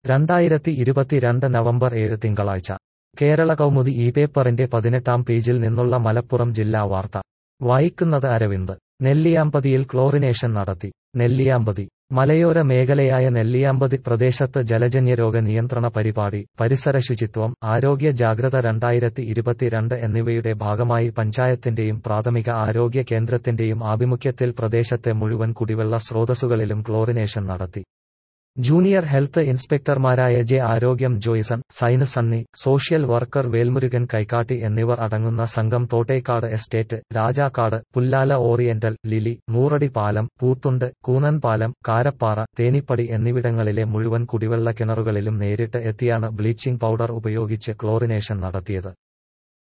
രണ്ടായിരത്തി ഇരുപത്തിരണ്ട് നവംബർ ഏഴ് തിങ്കളാഴ്ച കേരള കൗമുദി ഈ പേപ്പറിന്റെ പതിനെട്ടാം പേജിൽ നിന്നുള്ള മലപ്പുറം ജില്ലാ വാർത്ത വായിക്കുന്നത് അരവിന്ദ് നെല്ലിയാമ്പതിയിൽ ക്ലോറിനേഷൻ നടത്തി നെല്ലിയാമ്പതി മലയോര മേഖലയായ നെല്ലിയാമ്പതി പ്രദേശത്ത് ജലജന്യരോഗ നിയന്ത്രണ പരിപാടി പരിസര ശുചിത്വം ആരോഗ്യ ജാഗ്രത രണ്ടായിരത്തി ഇരുപത്തിരണ്ട് എന്നിവയുടെ ഭാഗമായി പഞ്ചായത്തിന്റെയും പ്രാഥമിക ആരോഗ്യ കേന്ദ്രത്തിന്റെയും ആഭിമുഖ്യത്തിൽ പ്രദേശത്തെ മുഴുവൻ കുടിവെള്ള സ്രോതസ്സുകളിലും ക്ലോറിനേഷൻ നടത്തി ജൂനിയർ ഹെൽത്ത് ഇൻസ്പെക്ടർമാരായ ജെ ആരോഗ്യം ജോയ്സൺ സൈന് സണ്ണി സോഷ്യൽ വർക്കർ വേൽമുരുകൻ കൈക്കാട്ടി എന്നിവർ അടങ്ങുന്ന സംഘം Thottekad estate Rajakkad Pullala Oriental Lily നൂറടി പാലം പൂത്തുണ്ട് കൂനൻ പാലം കാരപ്പാറ തേനിപ്പടി എന്നിവിടങ്ങളിലെ മുഴുവൻ കുടിവെള്ള കിണറുകളിലും നേരിട്ട് എത്തിയാണ് ബ്ലീച്ചിംഗ് പൗഡർ ഉപയോഗിച്ച് ക്ലോറിനേഷൻ നടത്തിയത്